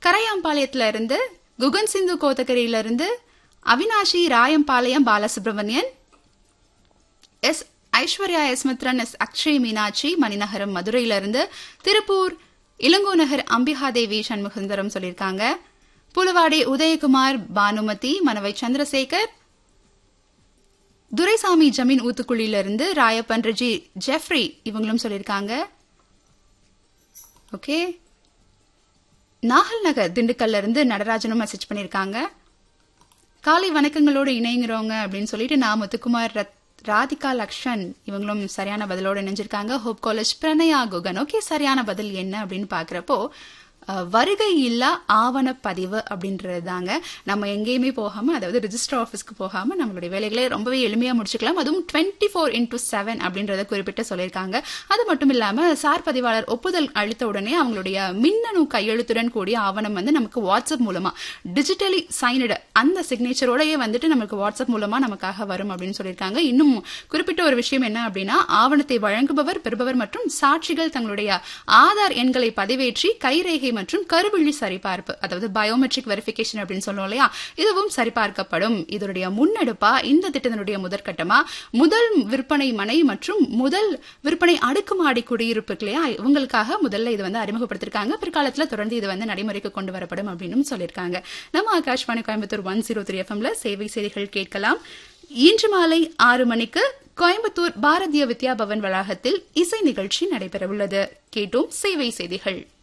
கரையாம்பாளையத்துல இருந்து குகன் சிந்து கோத்தகிரியில இருந்து Avinashi Rayampalayam Balasubramanian S Aishwarya S Mithran S Akshay Meenakshi Maninagaram மதுரையில இருந்து திருப்பூர் இளங்கோ நகர் அம்பிகாதேவி சண்முகசுந்தரம் சொல்லியிருக்காங்க புலுவாடி உதயகுமார் பானுமதி மனவை சந்திரசேகர் துரைசாமி ஜமீன் ஊத்துக்குழியில இருந்து ராயப்பன் ரெஜி ஜெஃப்ரி இவங்களும் சொல்லியிருக்காங்க ஓகே நாகல் நகர் திண்டுக்கல்ல இருந்து நடராஜனும் மெசேஜ் பண்ணியிருக்காங்க காலை வணக்கங்களோடு இணைங்கிறவங்க அப்படின்னு சொல்லிட்டு நான் முத்துக்குமார் ரத் ராதிகா லக்ஷன் இவங்களும் சரியான பதிலோடு இணைஞ்சிருக்காங்க Hope College Pranaya Guhan okay சரியான பதில் என்ன அப்படின்னு பாக்குறப்போ அஹ், வருகை இல்லா ஆவணப்பதிவு அப்படின்றது தாங்க நம்ம எங்கேயுமே போகாம அதாவது ரிஜிஸ்டர் ஆஃபீஸ்க்கு போகாம நம்மளுடைய வேலைகளை ரொம்பவே எளிமையா முடிச்சுக்கலாம் அதுவும் டுவெண்ட்டி ஃபோர் இன்டூ செவன் அப்படின்றத குறிப்பிட்டு சொல்லியிருக்காங்க அது மட்டும் இல்லாம சார் பதிவாளர் ஒப்புதல் அளித்த உடனே அவங்களுடைய மின்னணு கையெழுத்துடன் கூடிய ஆவணம் வந்து நமக்கு வாட்ஸ்அப் மூலமா டிஜிட்டலி சைனடு அந்த சிக்னேச்சரோடயே வந்துட்டு நமக்கு வாட்ஸ்அப் மூலமா நமக்காக வரும் அப்படின்னு சொல்லியிருக்காங்க இன்னும் குறிப்பிட்ட ஒரு விஷயம் என்ன அப்படின்னா ஆவணத்தை வழங்குபவர் பெறுபவர் மற்றும் சாட்சிகள் தங்களுடைய ஆதார் எண்களை பதிவேற்றி கைரேகை மற்றும் கருவிழி சரிபார்ப்பு அதாவது பயோமெட்ரிக் வெரிஃபிகேஷன் அப்படின்னு சொல்லுவோம் இல்லையா இதுவும் சரிபார்க்கப்படும் இதனுடைய முன்னெடுப்பா இந்த திட்டத்தினுடைய முதற்கட்டமா முதல் விற்பனை மனை மற்றும் முதல் விற்பனை அடுக்குமாடி குடியிருப்பு இருக்கு இல்லையா இவங்களுக்காக முதல்ல இது வந்து அறிமுகப்படுத்திருக்காங்க பிற்காலத்துல தொடர்ந்து இது வந்து நடைமுறைக்கு கொண்டு வரப்படும் அப்படின்னு சொல்லியிருக்காங்க நம்ம Akashvani Coimbatore one zero three எஃப்எம்ல சேவை செய்திகள் கேட்கலாம் இன்று மாலை ஆறு மணிக்கு கோயம்புத்தூர் பாரதிய வித்யா பவன் வளாகத்தில் இசை நிகழ்ச்சி நடைபெறவுள்ளது கேட்டோம் சேவை செய்திகள்